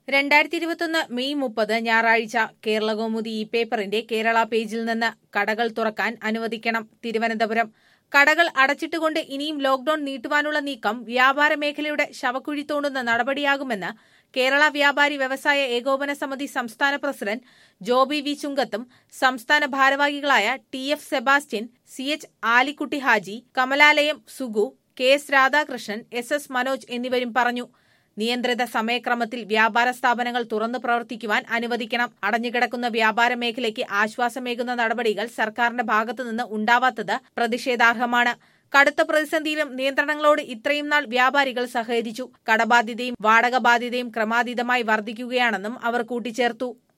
രണ്ടായിരത്തി ഇരുപത്തൊന്ന് മെയ് മുപ്പത് ഞായറാഴ്ച കേരളകൗമുദി ഈ പേപ്പറിന്റെ കേരള പേജിൽ നിന്ന് കടകൾ തുറക്കാൻ അനുവദിക്കണം തിരുവനന്തപുരം കടകൾ അടച്ചിട്ടുകൊണ്ട് ഇനിയും ലോക്ഡൌൺ നീട്ടുവാനുള്ള നീക്കം വ്യാപാര മേഖലയുടെ ശവക്കുഴി തോണ്ടുന്ന നടപടിയാകുമെന്ന് കേരള വ്യാപാരി വ്യവസായ ഏകോപന സമിതി സംസ്ഥാന പ്രസിഡന്റ് ജോബി വി ചുങ്കത്തും സംസ്ഥാന ഭാരവാഹികളായ T F Sebastian C H Alikutty Haji Kamalalayam Sugu K S Radhakrishnan S S Manoj എന്നിവരും പറഞ്ഞു നിയന്ത്രിത സമയക്രമത്തിൽ വ്യാപാര സ്ഥാപനങ്ങൾ തുറന്നു പ്രവർത്തിക്കുവാൻ അനുവദിക്കണം അടഞ്ഞുകിടക്കുന്ന വ്യാപാര മേഖലയ്ക്ക് ആശ്വാസമേകുന്ന നടപടികൾ സർക്കാരിന്റെ ഭാഗത്തുനിന്ന് ഉണ്ടാവാത്തത് പ്രതിഷേധാർഹമാണ് കടുത്ത പ്രതിസന്ധിയിലും നിയന്ത്രണങ്ങളോട് ഇത്രയും നാൾ വ്യാപാരികൾ സഹകരിച്ചു കടബാധ്യതയും വാടക ബാധ്യതയും ക്രമാതീതമായി വർദ്ധിക്കുകയാണെന്നും അവർ കൂട്ടിച്ചേർത്തു